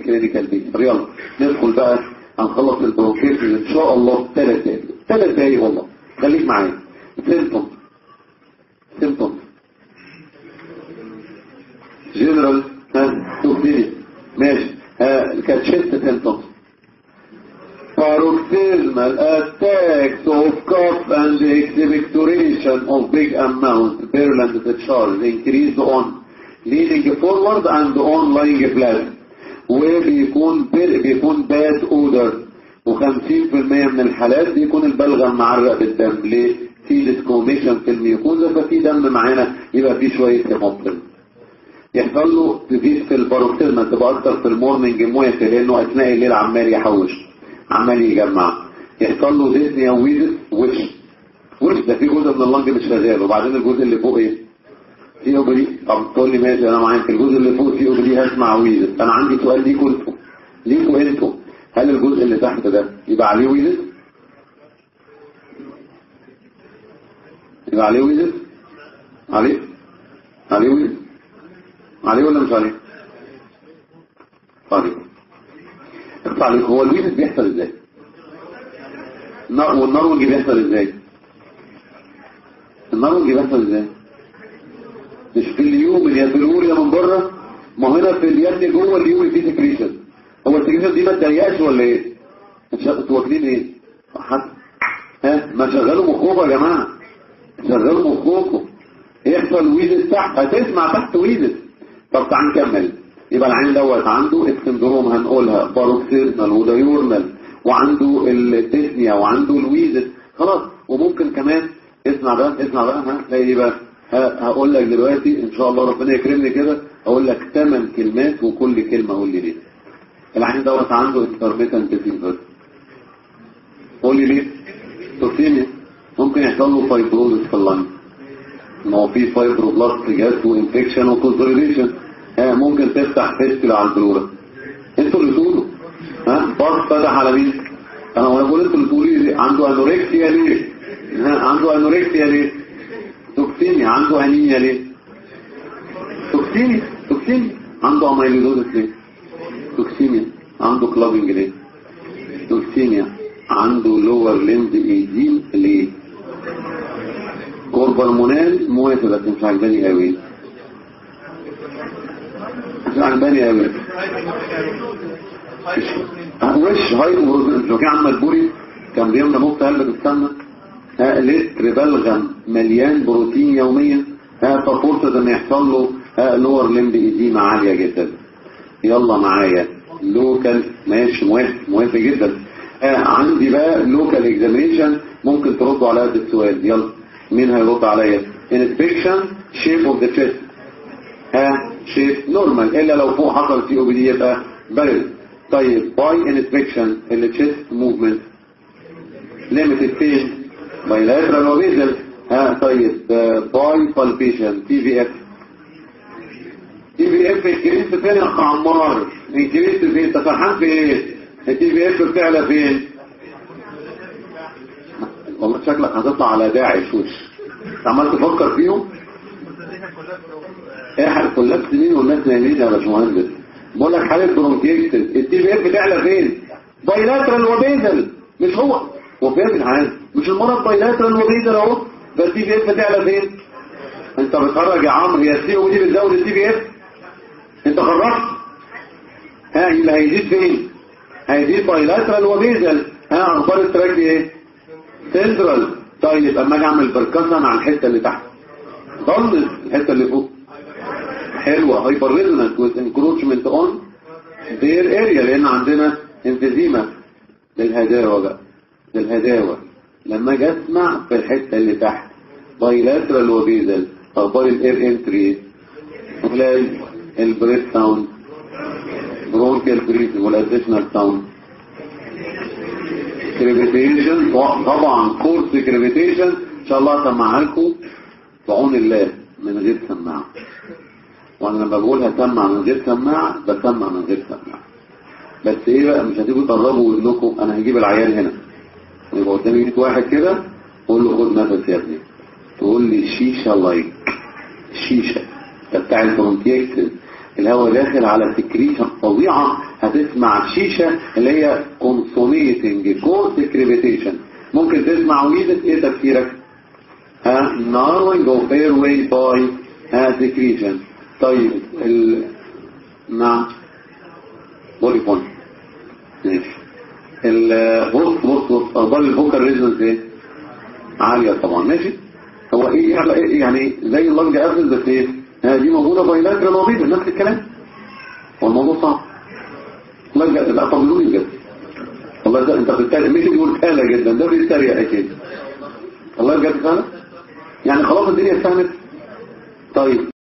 كلينيكال بيكتشر يلا ندخل بقى هنخلص البروكيشن ان شاء الله في ثلاث دقايق ثلاث دقايق والله خليك معايا سيمتوم سيمتوم جنرال ها توكسينيا ماشي ها كاتشيست سيمتوم paroxysmal attacks of cough and expectoration of big amounts virulent discharge increase on leaning forward and on lying flat وبيكون بيكون bad odor و50% من الحالات بيكون البلغم معرق بالدم ليه؟ في ديسكوميشن في الميوكوزا ففي دم معانا يبقى في شوية هيموبتن يحصل له تزيد في الباروكسيزما تبقى اكتر في المورنينج موافق لانه اثناء الليل عمال يحوش عمال يجمع يحصل له ديسنيا ويزس وش وش ده في جزء من اللنج مش شغال وبعدين الجزء اللي فوق ايه سي او بي طب تقول لي ماشي انا معاك الجزء اللي فوق سي او بي هسمع ويزس انا عندي سؤال ليكوا انتوا ليكوا انتوا هل الجزء اللي تحت ده يبقى عليه ويزس يبقى عليه ويزس عليه عليه ويزس عليه ولا مش عليه عليه اقطع عليك هو الويزس بيحصل ازاي والنروج بيحصل ازاي النروج بيحصل ازاي مش في اليوم اللي يدلور يا من بره ما هنا في اليد جوه اليوم فيه سكريشن هو السكريشن دي ما تضايقش ولا ايه انتوا واخدين ايه حد ها ما شغلوا مخكم يا جماعه شغلوا مخكم يحصل ويزس تحت هتسمع تحت ويزس طب تعال نكمل يبقى العين دوت عنده السندروم هنقولها باروكسيزمال ودايورنال وعنده التسنيا وعنده الويزس خلاص وممكن كمان اسمع بقى اسمع بقى ها تلاقي بقى هقول لك دلوقتي ان شاء الله ربنا يكرمني كده اقول لك ثمان كلمات وكل كلمه قول لي ليه العين دوت عنده انترميتنت فيفر قول لي ليه توكسيميا ممكن يحصل له فايبروزس في اللنج ما هو في فايبروبلاست جات وانفكشن وكونسوليديشن ها ممكن تفتح فيستل على البلورة انتوا اللي تقولوا ها باص فتح على مين انا وانا بقول انتوا اللي تقولوا لي عنده انوركسيا ليه ها عنده انوركسيا ليه توكسيميا عنده انيميا ليه توكسيميا توكسيميا عنده اميلويدوزس ليه توكسيميا عنده كلابنج ليه توكسيميا عنده لور ليمز ايدين ليه كوربالمونال موافق بس مش عجباني قوي مش عجباني قوي وش هاي لو كان عمل بوري كان بيملى مخ قلبك السمنه ها لتر بلغم مليان بروتين يوميا ها ففرصه ان يحصل له ها لور لمب ايديما عاليه جدا يلا معايا لوكال ماشي موافق موافق جدا ها عندي بقى لوكال اكزامينشن ممكن تردوا على هذا السؤال يلا مين هيرد عليا inspection shape of the chest ها shape normal الا لو فوق حصل سي او بي دي يبقى بارد طيب باي inspection اللي chest movement limited فين bilateral وبيزل ها طيب باي palpation تي في اف تي في اف الكريست فين يا اخ عمار الكريست فين انت فرحان في ايه التي في اف بتعلى فين والله شكلك هتطلع على داعش وش عمال تفكر فيهم ايه كلها سنين والناس نايمين يا باشمهندس بقول لك حاله برونكيتس التي في اف بتعلى فين بايلاترال وبيزل مش هو هو فين الحال مش المرض بايلاترال وبيزل اهو ده التي في اف بتعلى فين انت بتخرج يا عمرو هي السي او دي بتزود التي في اف انت خرجت ها اللي هيزيد فين هيزيد بايلاترال وبيزل ها اخبار التراك دي ايه سنترال طيب اما اجي اعمل بركسن على الحته اللي تحت ضل الحته اللي فوق حلوه هايبر ريزونانس وذ انكروتشمنت اون دير اريا لان عندنا انفيزيما للهداوه بقى للهداوه لما اجي اسمع في الحته اللي تحت بايلاترال وبيزل اخبار الاير انتري خلال البريث ساوند برونكيال بريث والاديشنال ساوند كريفيتيشن طبعا كورس كريفيتيشن ان شاء الله اسمعها لكم بعون الله من غير سماعه وانا لما بقول هسمع من غير سماعه بسمع من غير سماعه بس ايه بقى مش هتيجوا تقربوا ويقول لكم انا هجيب العيال هنا يبقى قدامي 100 واحد كده اقول له خد نفس يا ابني تقول لي شيشه لايك شيشه ده بتاع البرونكيكتس الهواء داخل على سكريشن فظيعة هتسمع شيشة اللي هي consummating co secretation ممكن تسمع ويزة ايه تفكيرك ها narrowing of airway by ها secretion طيب ال... نعم بوليفون ماشي ال- بص بص بص اخبار الفوكال ريزونس ايه عالية طبعا ماشي هو ايه يعني- إيه يعني زي اللنج ابل بس ايه ها دي موجودة بايلاترال وبيبل نفس الكلام هو الموضوع صعب والله بجد- لا طب بجد والله ده انت بتتكلم مش بيقول سهلة جدا ده بيتريق اكيد والله بجد سهلة يعني خلاص الدنيا سهلت طيب